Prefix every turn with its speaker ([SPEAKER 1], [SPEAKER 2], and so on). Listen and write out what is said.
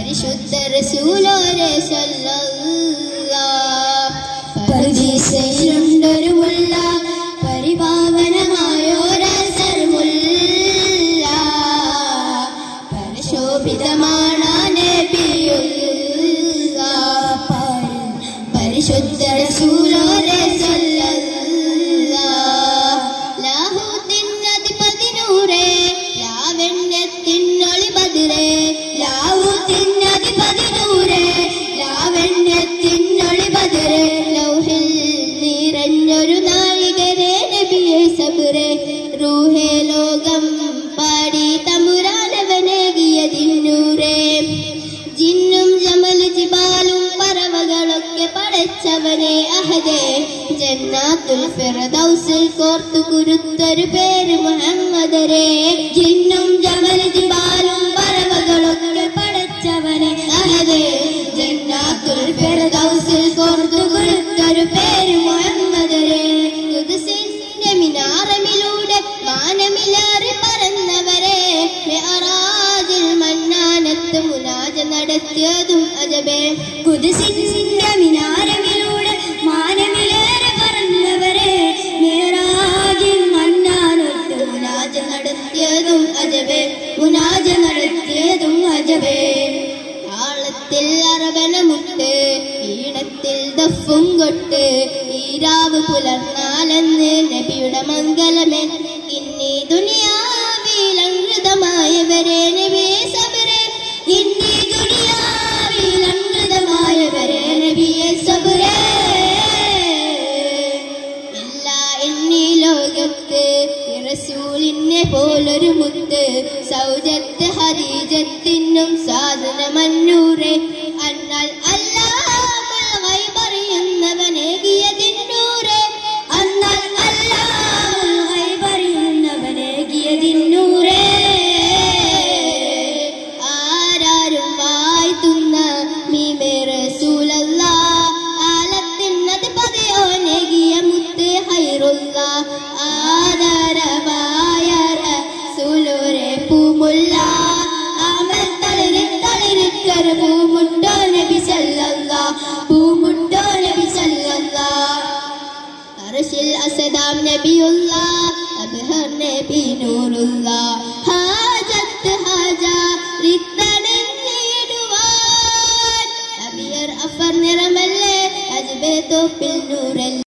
[SPEAKER 1] പരിശുദ്ധ റസൂലോരെ പരിചയുണ്ടൊരു മുല്ല പരിപാവനമായോരസർമുല്ല പരിശോഭിതമാണ് നബിയുള്ള പരിശുദ്ധ റസൂലോരെ ലാഹൂത്തിനധിപതിനൂറേ ലാവണ്യത്തിനൊളി ബദിരേ ലാഹൂത്തിനധിപതിനൂറേ ലാവണ്യത്തിനൊളി ബദിരേ ലൗഹിൽ നിറഞ്ഞൊരു നായികരെ നബിയെ സബുരേ റൂഹേ ലോകം പാടി തമുരാനവനേകിയ ദിന്നൂരേ ജിന്നും ജമൽ ജിബാലും പറവകളൊക്കെ പടച്ചവനെ അഹദേ ജന്നാത്തുൽ ഫിർദൗസിൽ കോർത്തു കുരുത്തൊരു പേര് മുഹമ്മദരെ ജിന്നും ജമൽ ജിബാലും പറവകളൊക്കെ പടച്ചവനെ അഹദേ ജന്നാത്തുൽ ഫിർദൗസിൽ കോർത്തു കുരുത്തൊരു പേര് മുഹമ്മദരെ കുദ്സിന്റെ മിനാറമിലൂടെ മാനമിലാറി പറന്നവരെ മെഹറാജിൽ മന്നാനത്ത് മുനാജ നടത്തിയതും അജബേ കുദ്സിന്റെ മിനാരമിലൂടെ മാനമിലേറെ പറന്നവരെ മെഹറാജിൽ മന്നാനത്ത് മുനാജ നടത്തിയതും അജബേ മുനാജ നടത്തിയതും അജബേ താളത്തിൽ അറബനമുട്ട് ഈണത്തിൽ ദഫും കൊട്ട് ഈരാവ് പുലർന്നാലെന്ന് നബിയുടെ മംഗലമേ ഇന്നീ ദുനിയാവിൽ അങ്കൃതമായവരെ നബിയെ സബരെ ഇന്നീ ദുനിയാവിൽ അങ്കൃതമായവരെ നബിയെ സബരെ എല്ലാ എന്നീ ലോകത്ത് റസൂലിനെ പോലൊരു മുത്ത് സൗജത്ത് ഹരീജത്തിനും സാധന മന്നൂറെ എന്നാൽ അല്ലാമുള്ള പറയുന്നവനേകിയതിന്നൂറെ എന്നാൽ അല്ലാമുള്ള പറയുന്നവനേകിയതിന്നൂറെ ആരാരും വായ്ത്തുന്ന മീമേ റസൂലല്ല ആലത്തിന്നത് പതയോ നെകിയ മുത്ത് ഹൈറുള്ള ആദരവായ റസൂലുരെ പൂമുല്ല അമൽ തളിരി തളിരിക്കൊരു പൂമുണ്ടോ നബി സല്ലല്ല പൂമുണ്ടോ നബി സല്ലല്ല അർശിൽ അസദാം നബിയുള്ള അബ്ഹർ നബി നൂറുള്ള ഹാജത്ത് ഹാജ റിത്തണിടുവാൻ അബിയർ അഫർ നിറമല്ലേ അജ്ബേ തോപ്പിൽ നൂറല്ല